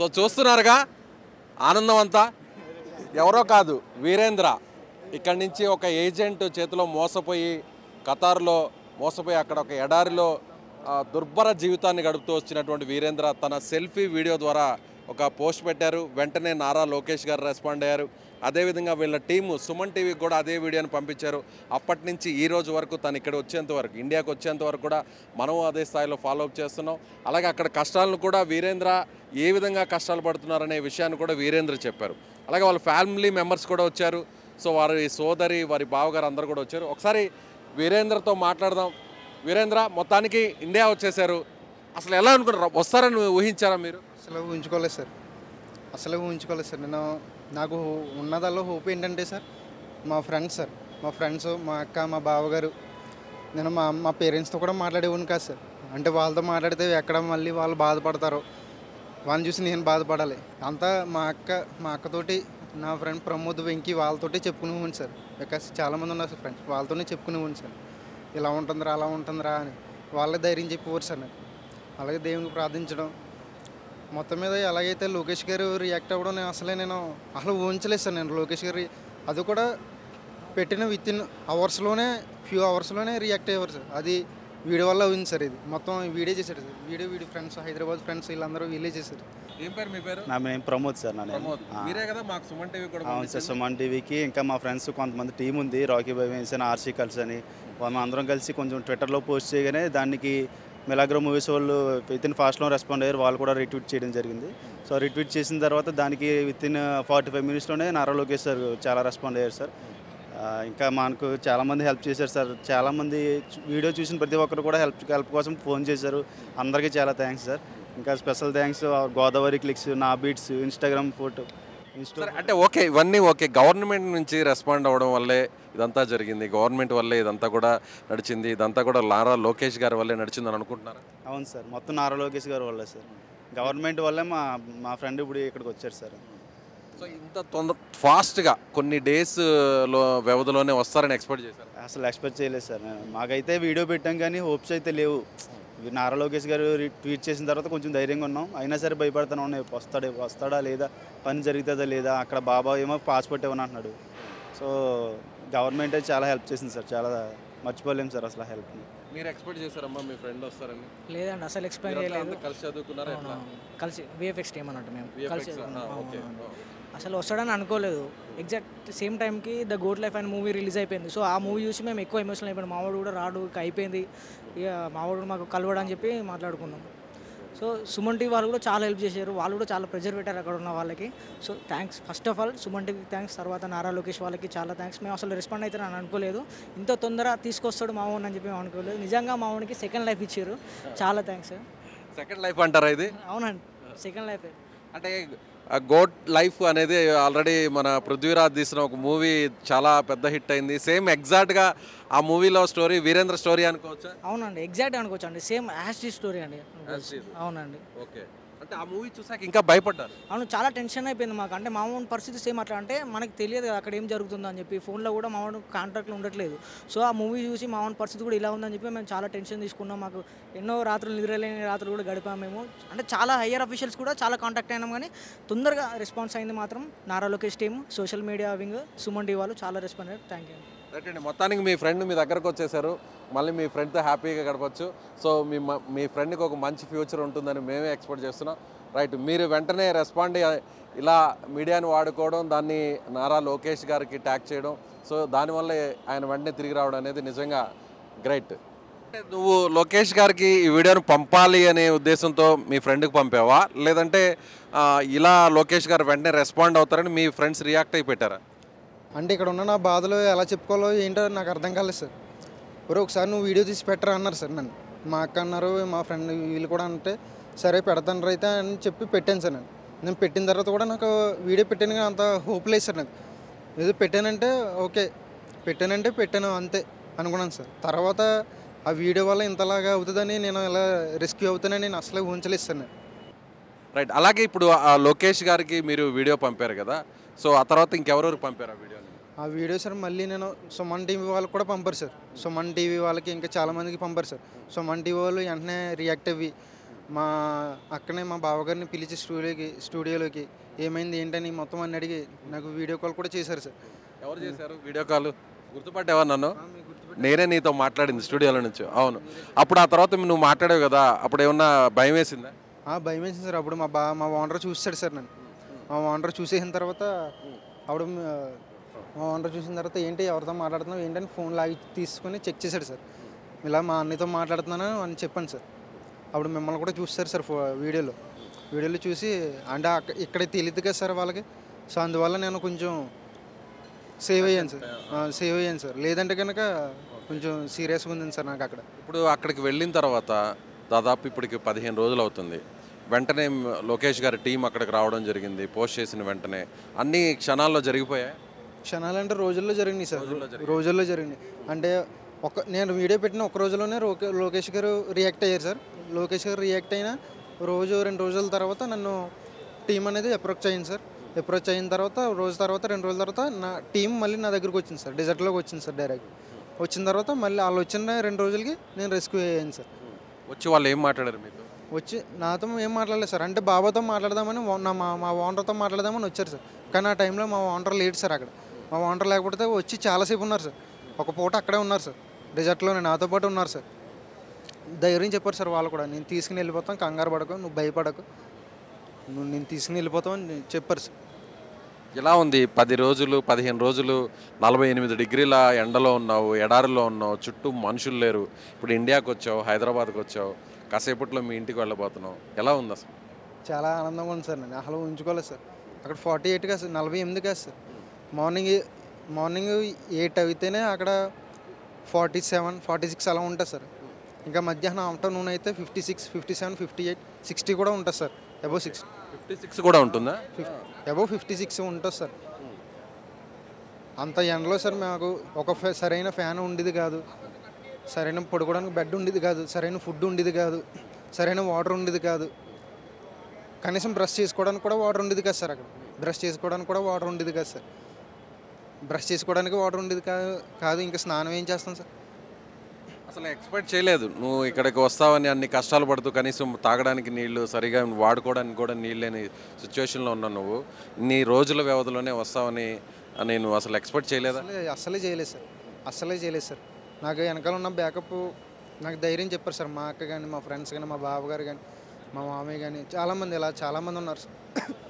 చూస్తున్నారుగా ఆనందం అంతా ఎవరో కాదు వీరేంద్ర ఇక్కడి నుంచి ఒక ఏజెంట్ చేతిలో మోసపోయి ఖతార్లో మోసపోయి అక్కడ ఒక ఎడారిలో ఆ, దుర్భర జీవితాన్ని గడుపుతూ వచ్చినటువంటి వీరేంద్ర తన సెల్ఫీ వీడియో ద్వారా ఒక పోస్ట్ పెట్టారు వెంటనే నారా లోకేష్ గారు రెస్పాండ్ అయ్యారు అదేవిధంగా వీళ్ళ టీము సుమన్ టీవీకి కూడా అదే వీడియోని పంపించారు అప్పటి నుంచి ఈ రోజు వరకు తను ఇక్కడ వచ్చేంత వరకు ఇండియాకి వచ్చేంత వరకు కూడా మనం అదే స్థాయిలో ఫాలో అప్ చేస్తున్నాం అలాగే అక్కడ కష్టాలను కూడా వీరేంద్ర ఏ విధంగా కష్టాలు పడుతున్నారనే విషయాన్ని కూడా వీరేంద్ర చెప్పారు అలాగే వాళ్ళ ఫ్యామిలీ మెంబర్స్ కూడా వచ్చారు సో వారి సోదరి వారి బావగారు అందరు కూడా వచ్చారు ఒకసారి వీరేంద్రతో మాట్లాడదాం వీరేంద్ర మొత్తానికి ఇండియా వచ్చేసారు అసలు ఎలా అనుకుంటారు వస్తారని ఊహించారా మీరు అసలు ఊహించుకోలేదు సార్ అసలు ఊహించుకోలేదు సార్ నేను నాకు ఉన్నదల్లో హోప్ ఏంటంటే సార్ మా ఫ్రెండ్స్ సార్ మా ఫ్రెండ్స్ మా అక్క మా బావగారు నేను మా మా పేరెంట్స్తో కూడా మాట్లాడేవాడిని కాదు సార్ అంటే వాళ్ళతో మాట్లాడితే ఎక్కడ మళ్ళీ వాళ్ళు బాధపడతారో వాళ్ళని చూసి నేను బాధపడాలి అంతా మా అక్క మా అక్కతోటి నా ఫ్రెండ్ ప్రమోద్ వెంకీ వాళ్ళతోటి చెప్పుకునేవాడిని సార్ బికాస్ చాలామంది ఉన్నారు సార్ ఫ్రెండ్స్ వాళ్ళతోనే చెప్పుకునేవాడిని సార్ ఇలా ఉంటుందిరా అలా ఉంటుందిరా అని వాళ్ళే ధైర్యం చెప్పేవారు సార్ నాకు అలాగే దేవునికి ప్రార్థించడం మొత్తం మీద ఎలాగైతే లోకేష్ గారు రియాక్ట్ అవ్వడం నేను అసలే నేను అసలు ఊహించలేదు సార్ నేను లోకేష్ గారు అది కూడా పెట్టిన విత్ ఇన్ అవర్స్లోనే ఫ్యూ అవర్స్లోనే రియాక్ట్ అయ్యేవారు సార్ అది వీడియో వల్ల ఉంది సార్ ఇది మొత్తం వీడియో చేశారు sir video video friends Hyderabad friends వీళ్ళందరూ వీళ్ళే చేశారు ఏం పేరు మీ పేరు నా నేను ప్రమోద్ సార్ నా నేమ్. ప్రమోద్ ఆ, మీరే కదా మాకు సుమన్ టీవీ కూడా అవును సార్ పంపించింది. సుమన్ టీవీకి ఇంకా మా ఫ్రెండ్స్ కొంతమంది టీం ఉంది రాకీ బాయ్ వేన్స్ అని ఆర్సీ కల్స్ అని మనం అందరం కలిసి కొంచెం ట్విట్టర్లో పోస్ట్ చేయగానే దానికి మెలాగ్రో మూవీస్ వాళ్ళు విత్ ఇన్ ఫాస్ట్లో రెస్పాండ్ అయ్యారు వాళ్ళు కూడా రిట్వీట్ చేయడం జరిగింది సో రిట్వీట్ చేసిన తర్వాత దానికి విత్ ఇన్ ఫార్టీ ఫైవ్ మినిట్స్లోనే నారా లోకేష్ సార్ చాలా రెస్పాండ్ అయ్యారు సార్ ఆ, ఇంకా మనకు చాలామంది హెల్ప్ చేశారు సార్ చాలామంది చూ- వీడియో చూసిన ప్రతి ఒక్కరు కూడా హెల్ప్ హెల్ప్ కోసం ఫోన్ చేశారు అందరికీ చాలా థ్యాంక్స్ సార్ ఇంకా స్పెషల్ థ్యాంక్స్ గోదావరి క్లిక్స్ నా బీట్స్ ఇన్స్టాగ్రామ్ ఫోటో ఇన్స్టా సరే అంటే ఓకే ఇవన్నీ ఓకే గవర్నమెంట్ నుంచి రెస్పాండ్ అవ్వడం వల్లే ఇదంతా జరిగింది గవర్నమెంట్ వల్లే ఇదంతా కూడా నడిచింది ఇదంతా కూడా లారా లోకేష్ గారి వల్లే నడిచిందని అనుకుంటున్నారా అవును సార్ మొత్తం నారా లోకేష్ గారి వల్లే సార్ గవర్నమెంట్ వల్లే మా మా ఫ్రెండ్ ఇప్పుడు ఇక్కడికి వచ్చారు సార్ సో ఇంత తొందర ఫాస్ట్గా కొన్ని డేస్ లో వ్యవధిలోనే వస్తారని ఎక్స్పెక్ట్ చేశారు అసలు ఎక్స్పెక్ట్ చేయలేదు సార్ నేను. మాకైతే వీడియో పెట్టాం కానీ హోప్స్ అయితే లేవు ఇవి నారా లోకేష్ గారు రి- ట్వీట్ చేసిన తర్వాత కొంచెం ధైర్యంగా ఉన్నాం అయినా సరే భయపడుతున్నాం ఉన్నాయి వస్తాడే వస్తాడా లేదా పని జరుగుతుందా లేదా అక్కడ బాబా ఏమో పాస్పోర్ట్ ఇవ్వను అంటున్నాడు సో గవర్నమెంట్ అయితే చాలా హెల్ప్ చేసింది సార్ చాలా మర్చిపోలేము సార్ అసలు హెల్ప్ మీరు ఎక్స్పెక్ట్ చేశారమ్మా మీ ఫ్రెండ్ వస్తారని లేదండి అసలు ఎక్స్ప్లెయిన్ మీరంతా చేయలేదు అంతా కలిసి చదువుకున్నారా ఎట్లా అవును. కలిసి విఎఫ్ఎక్స్ టీమ్ అన్నట్టు మేము కలిసి VFX, ఆ, అవును, ఓకే అవును. అసలు వస్తాడని అనుకోలేదు ఎగ్జాక్ట్ సేమ్ టైంకి the goat life and movie release అయిపోయింది సో ఆ మూవీ చూసి మేము ఎక్కువ ఎమోషనల్ అయిపోయాం మావాడు కూడా రాడు ఇక అయిపోయింది ఇక మావాడు కూడా మాకు కలవడని చెప్పి మాట్లాడుకున్నాం సో సుమన్ టీవీ వాళ్ళు కూడా చాలా హెల్ప్ చేశారు వాళ్ళు కూడా చాలా ప్రెజర్ పెట్టారు అక్కడ ఉన్న వాళ్ళకి so thanks first of all Suman టీవీకి థ్యాంక్స్ తర్వాత నారా లోకేష్ వాళ్ళకి చాలా థ్యాంక్స్ మేము అసలు రెస్పాండ్ అయితే అని అనుకోలేదు ఇంత తొందర తీసుకొస్తాడు మావోన్ అని చెప్పి మేము అనుకోలేదు నిజంగా మావోనికి సెకండ్ లైఫ్ ఇచ్చారు చాలా థ్యాంక్స్ సెకండ్ లైఫ్ అంటారా ఇది అవునండి సెకండ్ లైఫ్ అంటే గోడ్ లైఫ్ అనేది ఆల్రెడీ మన పృథ్వీరాజ్ తీసిన ఒక మూవీ చాలా పెద్ద హిట్ అయింది సేమ్ ఎగ్జాక్ట్గా ఆ మూవీలో స్టోరీ వీరేంద్ర స్టోరీ అనుకోవచ్చా అవునండి ఎగ్జాక్ట్ అనుకోవచ్చు అండి సేమ్ యాష్ స్టోరీ అండి As is. అవునండి ఓకే అంటే ఆ మూవీ చూసాక ఇంకా భయపడ్డారు అవును చాలా టెన్షన్ అయిపోయింది మాకు అంటే మామూలు పరిస్థితి సేమ్ అట్లా అంటే మనకి తెలియదు కదా అక్కడ ఏం జరుగుతుందో అని చెప్పి ఫోన్లో కూడా మామూలు కాంటాక్ట్లో ఉండట్లేదు సో ఆ మూవీ చూసి మామూలు పరిస్థితి కూడా ఇలా ఉందని చెప్పి మేము చాలా టెన్షన్ తీసుకున్నాం మాకు ఎన్నో రాత్రులు నిద్రలేని రాత్రులు కూడా గడిపాము మేము అంటే చాలా హయ్యర్ అఫీషియల్స్ కూడా చాలా కాంటాక్ట్ అయినాం కానీ తొందరగా రెస్పాన్స్ అయింది మాత్రం Nara Lokesh team social media wing Suman డి వాళ్ళు చాలా రెస్పాండ్ అయ్యారు థ్యాంక్ యూ రైట్ అండి మొత్తానికి మీ ఫ్రెండ్ మీ దగ్గరకు వచ్చేసారు మళ్ళీ మీ ఫ్రెండ్తో హ్యాపీగా గడపచ్చు సో మీ మ- మీ ఫ్రెండ్కి ఒక మంచి ఫ్యూచర్ ఉంటుందని మేమే ఎక్స్పెక్ట్ చేస్తున్నాం రైట్ మీరు వెంటనే రెస్పాండ్ అయ్యి- ఇలా మీడియాని వాడుకోవడం దాన్ని నారా లోకేష్ గారికి ట్యాగ్ చేయడం సో దానివల్ల ఆయన వెంటనే తిరిగి రావడం అనేది నిజంగా గ్రేట్ అంటే నువ్వు లోకేష్ గారికి ఈ వీడియోను పంపాలి అనే ఉద్దేశంతో మీ ఫ్రెండ్కి పంపావా లేదంటే ఆ, ఇలా లోకేష్ గారు వెంటనే రెస్పాండ్ అవుతారని మీ ఫ్రెండ్స్ రియాక్ట్ అయి పెట్టారా అంటే ఇక్కడ ఉన్న నా బాధలు ఎలా చెప్పుకోవాలో ఏంటో నాకు అర్థం కాలేదు సార్ ఎవరో ఒకసారి నువ్వు వీడియో తీసి పెట్టరా అన్నారు సార్ నన్ను మా అక్క అన్నారు మా ఫ్రెండ్ వీళ్ళు కూడా అంటే సరే పెడతాను రైతే అని చెప్పి పెట్టాను సార్ నేను నేను పెట్టిన తర్వాత కూడా నాకు వీడియో పెట్టాను కానీ అంత హోప్ లేదు సార్ నాకు ఏదో పెట్టానంటే ఓకే పెట్టానంటే పెట్టాను అంతే అనుకున్నాను సార్ తర్వాత ఆ వీడియో వల్ల ఇంతలాగా అవుతుందని నేను ఇలా రెస్క్యూ అవుతానని నేను అసలే ఊహించలేదు సార్ నేను రైట్ అలాగే ఇప్పుడు ఆ లోకేష్ గారికి మీరు వీడియో పంపారు కదా సో ఆ తర్వాత ఇంకెవరెవరు పంపారు ఆ వీడియోని ఆ వీడియో సార్ మళ్ళీ నేను సుమన్ టీవీ వాళ్ళకి కూడా పంపారు సార్ సుమన్ టీవీ వాళ్ళకి ఇంకా చాలామందికి పంపారు సార్ సుమన్ టీవీ వాళ్ళు వెంటనే రియాక్ట్ అవ్వి మా అక్కనే మా బావగారిని పిలిచి స్టూడియోకి స్టూడియోలోకి ఏమైంది ఏంటని మొత్తం అన్ని అడిగి నాకు వీడియో కాల్ కూడా చేశారు సార్ ఎవరు చేశారు వీడియో కాల్ గుర్తుపట్టావా నన్ను నేనే నీతో మాట్లాడింది స్టూడియోలో నుంచి అవును అప్పుడు ఆ తర్వాత నువ్వు మాట్లాడావు కదా అప్పుడు ఏమన్నా భయం వేసిందా ఆ, భయం వేసింది సార్ అప్పుడు మా బా మా ఓనర్ చూస్తాడు సార్ నన్ను మా ఓనర్ చూసేసిన తర్వాత అప్పుడు మ- మా ఓనర్ చూసిన తర్వాత ఏంటి ఎవరితో మాట్లాడుతున్నావు ఏంటని ఫోన్ లాగి తీసుకొని చెక్ చేశాడు సార్ ఇలా మా అన్నయ్యతో మాట్లాడుతున్నాను అని చెప్పాను సార్ అప్పుడు మిమ్మల్ని కూడా చూస్తారు సార్ ఫో వీడియోలో వీడియోలో చూసి అంటే అక్క- ఇక్కడ తెలియదు కదా సార్ వాళ్ళకి సో అందువల్ల నేను కొంచెం సేవ్ అయ్యాను సార్ సేవ్ అయ్యాను సార్ లేదంటే కనుక కొంచెం సీరియస్గా ఉంది సార్ నాకు అక్కడ ఇప్పుడు అక్కడికి వెళ్ళిన తర్వాత దాదాపు ఇప్పటికి పదిహేను రోజులు అవుతుంది వెంటనే లోకేష్ గారి టీం అక్కడికి రావడం జరిగింది పోస్ట్ చేసిన వెంటనే అన్ని క్షణాల్లో జరిగిపోయాయి క్షణాలు అంటే రోజుల్లో జరిగినాయి సార్ రోజుల్లో జరిగినాయి అంటే ఒక నేను వీడియో పెట్టిన ఒక రోజులోనే రోకే- లోకేష్ గారు రియాక్ట్ అయ్యారు సార్ లోకేష్ గారు రియాక్ట్ అయిన రోజు రెండు రోజుల తర్వాత నన్ను టీం అనేది అప్రోచ్ అయింది సార్ అప్రోచ్ అయిన తర్వాత రోజు తర్వాత రెండు రోజుల తర్వాత నా టీం మళ్ళీ నా దగ్గరకు వచ్చింది సార్ డెజర్ట్లోకి వచ్చింది సార్ డైరెక్ట్ వచ్చిన తర్వాత మళ్ళీ వాళ్ళు వచ్చిన రెండు రోజులకి నేను రెస్క్యూ అయ్యాను సార్ వచ్చి వాళ్ళు ఏం మాట్లాడారు మీతో వచ్చి నాతో ఏం మాట్లాడలేదు సార్ అంటే బాబాతో మాట్లాడదామని ఓ- నా మా మా ఓనర్తో మాట్లాడదామని వచ్చారు సార్ కానీ ఆ టైంలో మా ఓనర్ లేడు సార్ అక్కడ మా ఓనర్ లేకపోతే వచ్చి చాలాసేపు ఉన్నారు సార్ ఒక పూట అక్కడే ఉన్నారు సార్ డెజర్ట్లోనే నాతో పాటు ఉన్నారు సార్ ధైర్యం చెప్పారు సార్ వాళ్ళు కూడా నేను తీసుకుని వెళ్ళిపోతాం కంగారు పడకు నువ్వు భయపడకు నువ్వు నేను తీసుకుని వెళ్ళిపోతావు అని చెప్పారు సార్ ఎలా ఉంది పది రోజులు పదిహేను రోజులు నలభై ఎనిమిది డిగ్రీల ఎండలో ఉన్నావు ఎడారిలో ఉన్నావు చుట్టూ మనుషులు లేరు ఇప్పుడు ఇండియాకి వచ్చావు హైదరాబాద్కి వచ్చావు కాసేపట్లో మీ ఇంటికి వెళ్ళబోతున్నావు ఎలా ఉంది అసలు చాలా ఆనందంగా ఉంది సార్ నేను అసలు ఉంచుకోలేదు సార్ అక్కడ ఫార్టీ ఎయిట్ కాదు సార్ నలభై ఎనిమిది కాదు సార్ మార్నింగ్ మార్నింగ్ ఎయిట్ అయితేనే అక్కడ ఫార్టీ సెవెన్ ఫార్టీ సిక్స్ అలా ఉంటుంది సార్ ఇంకా మధ్యాహ్నం ఆఫ్టర్నూన్ అయితే fifty six fifty seven fifty eight sixty కూడా ఉంటుంది sir above six fifty six కూడా ఉంటుందా అబౌవ్ ఫిఫ్టీ సిక్స్ ఉంటుంది సార్ అంత ఎండలో సార్ మాకు ఒక ఫె- సరైన ఫ్యాన్ ఉండేది కాదు సరైన పడుకోవడానికి బెడ్ ఉండేది కాదు సరైన ఫుడ్ ఉండేది కాదు సరైన వాటర్ ఉండేది కాదు కనీసం బ్రష్ చేసుకోవడానికి కూడా వాటర్ ఉండేది కాదు సార్ అక్కడ బ్రష్ చేసుకోవడానికి కూడా వాటర్ ఉండేది కాదు సార్ బ్రష్ చేసుకోవడానికి వాటర్ ఉండేది కాదు కాదు ఇంకా స్నానం ఏం చేస్తాం సార్ అసలు ఎక్స్పెక్ట్ చేయలేదు నువ్వు ఇక్కడికి వస్తావని అన్ని కష్టాలు పడుతూ కనీసం తాగడానికి నీళ్లు సరిగా వాడుకోవడానికి కూడా నీళ్ళు లేని సిచ్యువేషన్లో ఉన్నావు నువ్వు ఇన్ని రోజుల వ్యవధిలోనే వస్తావని నేను అసలు ఎక్స్పెక్ట్ చేయలేదా అసలే అస్సలే చేయలేదు సార్ అస్సలే చేయలేదు సార్ నాకు వెనకాల ఉన్న బ్యాకప్ నాకు ధైర్యం చెప్పారు సార్ మా అక్క కానీ మా ఫ్రెండ్స్ కానీ మా బావగారు కానీ మా మామయ్య కానీ చాలామంది ఇలా చాలామంది ఉన్నారు సార్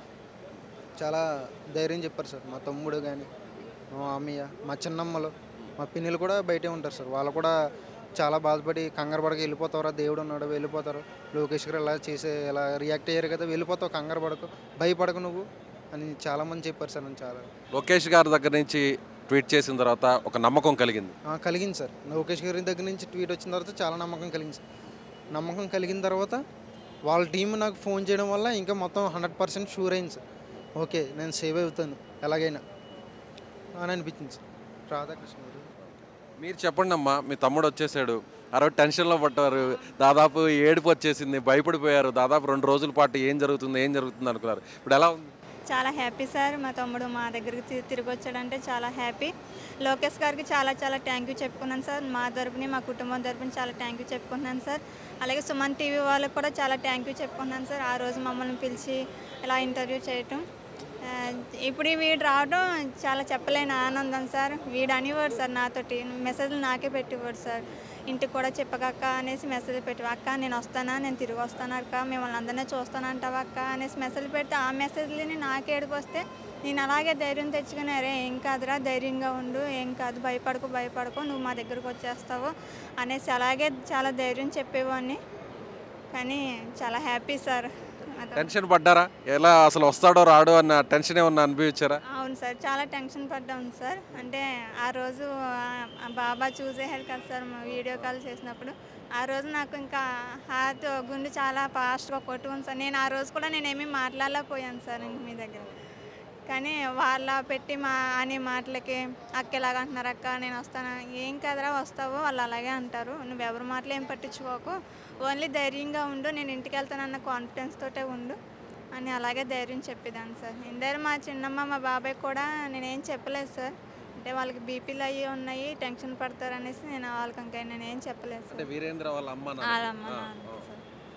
చాలా ధైర్యం చెప్పారు సార్ మా తమ్ముడు కానీ మా మామయ్య మా చిన్నమ్మలు మా పిన్నిలు కూడా బయటే ఉంటారు సార్ వాళ్ళు కూడా చాలా బాధపడి కంగారు పడక వెళ్ళిపోతారా దేవుడు ఉన్నాడు వెళ్ళిపోతారు లోకేష్ గారు ఇలా చేసే ఇలా రియాక్ట్ అయ్యారు కదా వెళ్ళిపోతావు కంగారు పడకు భయపడకు నువ్వు అని చాలామంది చెప్పారు సార్ నన్ను చాలా లోకేష్ గారి దగ్గర నుంచి ట్వీట్ చేసిన తర్వాత ఒక నమ్మకం కలిగింది ఆ, కలిగింది సార్ లోకేష్ గారి దగ్గర నుంచి ట్వీట్ వచ్చిన తర్వాత చాలా నమ్మకం కలిగింది సార్ నమ్మకం కలిగిన తర్వాత వాళ్ళ టీం నాకు ఫోన్ చేయడం వల్ల ఇంకా మొత్తం హండ్రెడ్ పర్సెంట్ షూర్ అయింది సార్ ఓకే నేను సేవ్ అవుతాను ఎలాగైనా అని అనిపించింది సార్ రాధాకృష్ణ గారు మీరు చెప్పండి అమ్మా మీ తమ్ముడు వచ్చేసాడు ఆ రోజు టెన్షన్లో పట్టారు దాదాపు ఏడుపు వచ్చేసింది భయపడిపోయారు దాదాపు రెండు రోజుల పాటు ఏం జరుగుతుంది ఏం జరుగుతుంది అనుకున్నారు ఇప్పుడు ఎలా ఉంది చాలా హ్యాపీ సార్ మా తమ్ముడు మా దగ్గరికి తి- తిరిగి వచ్చాడంటే చాలా హ్యాపీ లోకేష్ గారికి చాలా చాలా థ్యాంక్ యూ చెప్పుకున్నాను సార్ మా తరపుని మా కుటుంబం తరపుని చాలా థ్యాంక్ యూ చెప్పుకున్నాను సార్ అలాగే సుమన్ టీవీ వాళ్ళకి కూడా చాలా థ్యాంక్ యూ చెప్పుకున్నాను సార్ ఆ రోజు మమ్మల్ని పిలిచి ఇలా ఇంటర్వ్యూ చేయటం ఆ, ఇప్పుడు ఈ వీడు రావడం చాలా చెప్పలేని ఆనందం సార్ వీడు అనేవాడు సార్ నాతోటి మెసేజ్లు నాకే పెట్టేవాడు సార్ ఇంటికి కూడా చెప్పకక్క అనేసి మెసేజ్ పెట్టి అక్క నేను వస్తానా నేను తిరిగి వస్తాను అక్క మిమ్మల్ని అందరినీ చూస్తానంటావా అక్క అనేసి మెసేజ్ పెడితే ఆ మెసేజ్లని నాకే ఏడుపు వస్తే నేను అలాగే ధైర్యం తెచ్చుకుని అరే ఏం కాదురా ధైర్యంగా ఉండు ఏం కాదు భయపడకు భయపడకు నువ్వు మా దగ్గరకు వచ్చేస్తావు అనేసి అలాగే చాలా ధైర్యం చెప్పేవాడిని కానీ చాలా హ్యాపీ సార్ అతను- టెన్షన్ పడ్డారా ఎలా అసలు వస్తాడో రాడో అన్న టెన్షన్ ఏమన్నా అనిపించారా అవును సార్ చాలా టెన్షన్ పడ్డాం సార్ అంటే ఆ రోజు ఆ- ఆ బాబా చూసేసారు కదా సార్ మా వీడియో కాల్ చేసినప్పుడు ఆ రోజు నాకు ఇంకా హార్ట్ గుండె చాలా ఫాస్ట్గా కొట్టుకుంది సార్ నేను ఆ రోజు కూడా నేనేమీ మాట్లాడలేకపోయాను సార్ ఇంక మీ దగ్గర కానీ వాళ్ళ పెట్టి మా అనే మాటలకి అక్క ఎలాగ అంటున్నారు అక్క నేను వస్తాను ఏం కదరా వస్తావు వాళ్ళు అలాగే అంటారు నువ్వు ఎవరి మాటలు ఏం పట్టించుకోకు ఓన్లీ ధైర్యంగా ఉండు నేను ఇంటికి వెళ్తానన్న కాన్ఫిడెన్స్ తోటే ఉండు అని అలాగే ధైర్యం చెప్పేదాన్ని సార్ ఇందరు మా చిన్నమ్మ మా బాబాయ్ కూడా నేనేం చెప్పలేదు సార్ అంటే వాళ్ళకి బీపీలు అయ్యి ఉన్నాయి టెన్షన్ పడతారు అనేసి నేను వాళ్ళకి ఇంకా నేనేం చెప్పలేదు అంటే సార్ వీరేంద్ర వాళ్ళ అమ్మ వాళ్ళ అమ్మ నాన్న సార్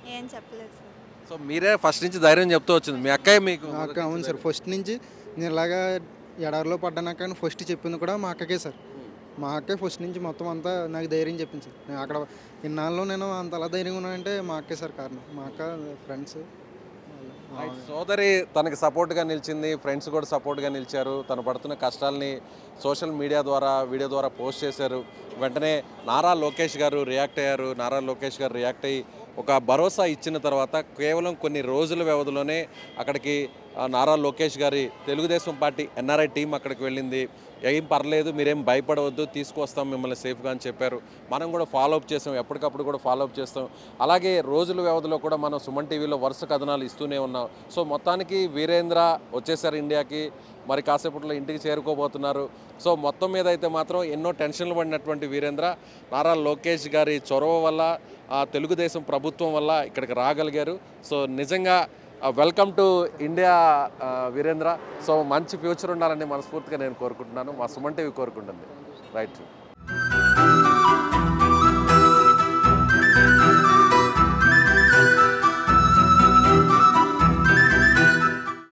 ఏం చెప్పలేదు సార్ సో మీరే ఫస్ట్ నుంచి ధైర్యం చెప్తూ వచ్చింది మీ అక్కయ్య మీకు నాకు అవును సార్ ఫస్ట్ నుంచి నేను ఇలాగా ఎడారిలో పడ్డాను కానీ ఫస్ట్ చెప్పింది కూడా మా అక్కకే సార్ మా అక్కే ఫస్ట్ నుంచి మొత్తం అంతా నాకు ధైర్యం చెప్పింది సార్ నేను అక్కడ ఇన్నాళ్ళు నేను అంత అలా ధైర్యంగా ఉన్నానంటే మా అక్కే సార్ కారణం మా అక్క ఫ్రెండ్స్ రైట్. సోదరి తనకి సపోర్ట్గా నిలిచింది ఫ్రెండ్స్ కూడా సపోర్ట్గా నిలిచారు తను పడుతున్న కష్టాల్ని సోషల్ మీడియా ద్వారా వీడియో ద్వారా పోస్ట్ చేశారు వెంటనే నారా లోకేష్ గారు రియాక్ట్ అయ్యారు నారా లోకేష్ గారు రియాక్ట్ అయ్యి ఒక భరోసా ఇచ్చిన తర్వాత కేవలం కొన్ని రోజుల వ్యవధిలోనే అక్కడికి ఆ, నారా లోకేష్ గారి తెలుగుదేశం పార్టీ ఎన్ఆర్ఐ టీం అక్కడికి వెళ్ళింది ఏం పర్లేదు మీరేం భయపడవద్దు తీసుకొస్తాం మిమ్మల్ని సేఫ్గా అని చెప్పారు మనం కూడా ఫాలో అప్ చేస్తాం ఎప్పటికప్పుడు కూడా ఫాలో అప్ చేస్తాం అలాగే రోజుల వ్యవధిలో కూడా మనం సుమన్ టీవీలో వరుస కథనాలు ఇస్తూనే ఉన్నాం సో మొత్తానికి వీరేంద్ర వచ్చేసారు ఇండియాకి మరి కాసేపట్లో ఇంటికి చేరుకోబోతున్నారు సో మొత్తం మీద అయితే మాత్రం ఎన్నో టెన్షన్లు పడినటువంటి వీరేంద్ర నారా లోకేష్ గారి చొరవ వల్ల ఆ తెలుగుదేశం ప్రభుత్వం వల్ల ఇక్కడికి రాగలిగారు సో నిజంగా వెల్కమ్ టు ఇండియా ఆ, వీరేంద్ర సో మంచి ఫ్యూచర్ ఉండాలని మనస్ఫూర్తిగా నేను కోరుకుంటున్నాను మా సుమన్ టీవీ కోరుకుంటుంది రైట్